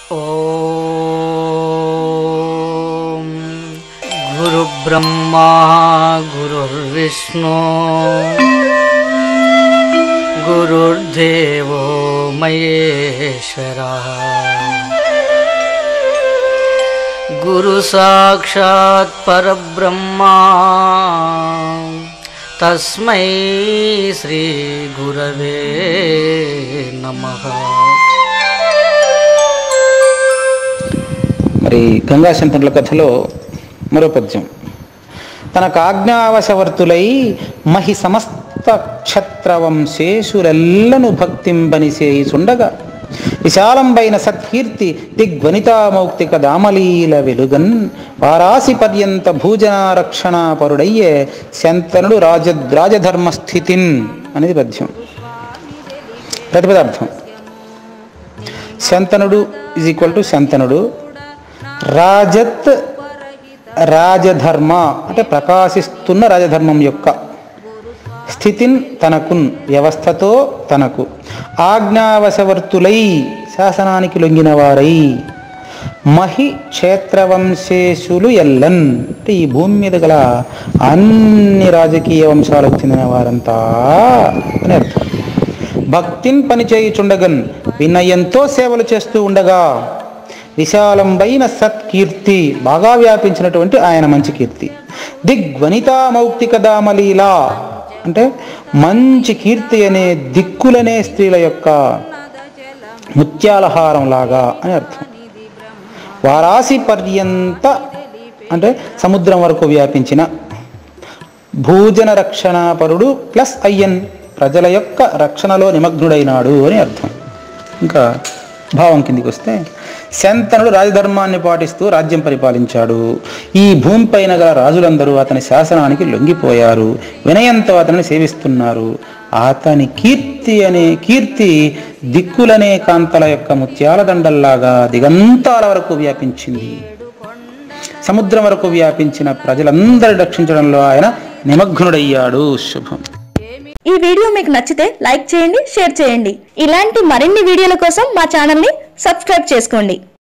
ॐ गुरुब्रह्मा गुरुर्विष्णु गुरुर्देवो महेश्वरः गुरुसाक्षात् परब्रह्मा तस्मै श्रीगुरवे नमः మరి గంగాశంకరుల కథలో మరో పద్యం తనకు ఆజ్ఞావశవర్తులై మహి సమస్త క్షత్రవంశేషులెల్లను భక్తింబనిసేయి చుండగా విశాలంబైన సత్కీర్తి దిగ్వనితామౌక్తిక దామలీల వెలుగన్ వారాసి పర్యంత భూజనారక్షణ పరుడయ్యే శంతనుడు రాజ రాజధర్మ స్థితిన్ అనేది పద్యం ప్రతిపదార్థం శంతనుడు ఈజ్ ఈక్వల్ టు శంతనుడు రాజత్ రాజధర్మ అంటే ప్రకాశిస్తున్న రాజధర్మం యొక్క స్థితిన్ తనకున్ వ్యవస్థతో తనకు ఆజ్ఞావశవర్తులై శాసనానికి లొంగిన వారై మహి క్షేత్రవంశేషులు ఎల్లన్ అంటే ఈ భూమి మీద గల అన్ని రాజకీయ వంశాలకు చెందిన వారంతా అని అర్థం భక్తిన్ పని చేయుచుండగన్ వినయంతో సేవలు చేస్తూ ఉండగా విశాలంబైన సత్కీర్తి బాగా వ్యాపించినటువంటి ఆయన మంచి కీర్తి దిగ్వనితా మౌక్తిక దామలీలా అంటే మంచి కీర్తి అనే దిక్కులనే స్త్రీల యొక్క ముత్యాలహారం లాగా అని అర్థం వారాసి పర్యంత అంటే సముద్రం వరకు వ్యాపించిన భూజన రక్షణాపరుడు ప్లస్ అయ్యన్ ప్రజల యొక్క రక్షణలో నిమగ్నుడైనాడు అని అర్థం ఇంకా భావం కిందికి వస్తే శంతనుడు రాజధర్మాన్ని పాటిస్తూ రాజ్యం పరిపాలించాడు ఈ భూమిపైన గల రాజులందరూ అతని శాసనానికి లొంగిపోయారు వినయంతో అతనిని సేవిస్తున్నారు అతని కీర్తి అనే కీర్తి దిక్కులనే కాంతల యొక్క ముత్యాల దండల్లాగా దిగంతాల వరకు వ్యాపించింది సముద్రం వరకు వ్యాపించిన ప్రజలందరి రక్షించడంలో ఆయన నిమగ్నుడయ్యాడు శుభం ఈ వీడియో మీకు నచ్చితే లైక్ చేయండి షేర్ చేయండి ఇలాంటి మరిన్ని వీడియోల కోసం మా ఛానల్ని సబ్స్క్రైబ్ చేసుకోండి